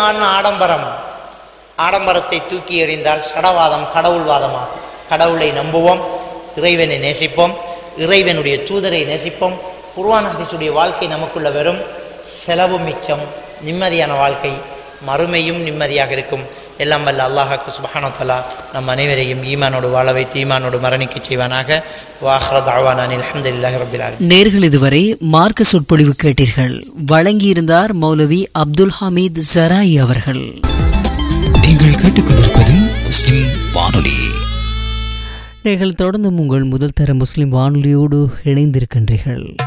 தான் ஆடம்பரம் ஆடம்பரத்தை தூக்கி எறிந்தால் சடவாதம் கடவுள்வாதமாகும் கடவுளை நம்புவோம் இறைவனை நேசிப்போம் இறைவனுடைய தூதரை நேசிப்போம் குர்ஆன் ஹதீஸுடைய வாழ்க்கை நமக்குள்ள வரும் செலவு மிச்சம் நிம்மதியான வாழ்க்கை மறுமையும் நிம்மதியாக இருக்கும் எல்லாம் வல்ல அல்லாஹாக்கு சுபஹானு தஆலா நம் அனைவரையும் ஈமானோடு வாழ வைத்து ஈமானோடு மரணிக்க செய்வானாக வாஹ்ர தாவானான் அல்ஹம்துலில்லாஹி ரப்பில் ஆலமீன் நேர்கள் இதுவரை மார்க்க சொற்பொழிவு கேட்டீர்கள் வழங்கியிருந்தார் மௌலவி அப்துல் ஹமீத் ஜராய் அவர்கள் நீங்கள் கேட்டுக்கொண்டிருப்பது முஸ்லிம் வானொலி நீங்கள் தொடர்ந்தும் உங்கள் முதல் தர முஸ்லிம் வானொலியோடு இணைந்திருக்கின்றீர்கள்